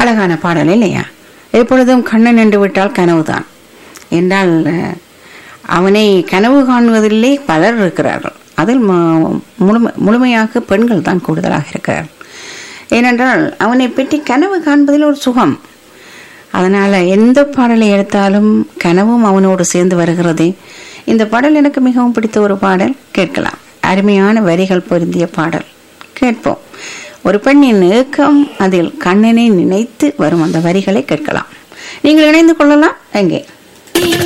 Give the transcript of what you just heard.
அழகான பாடல் இல்லையா எப்பொழுதும் கண்ணன் என்று விட்டால் கனவுதான் என்றால் அஹ், அவனை கனவு காணுவதிலே பலர் இருக்கிறார்கள் அதில் மு- முழுமை முழுமையாக பெண்கள் தான் கூடுதலாக இருக்கிறார்கள் ஏனென்றால் அவனை பற்றி கனவு காண்பதில் ஒரு சுகம் அதனால் எந்த பாடலை எடுத்தாலும் கனவும் அவனோடு சேர்ந்து வருகிறது இந்த பாடல் எனக்கு மிகவும் பிடித்த ஒரு பாடல் கேட்கலாம் அருமையான வரிகள் பொருந்திய பாடல் கேட்போம் ஒரு பெண்ணின் ஏக்கம் அதில் கண்ணனை நினைத்து வரும் அந்த வரிகளை கேட்கலாம் நீங்கள் இணைந்து கொள்ளலாம் எங்கே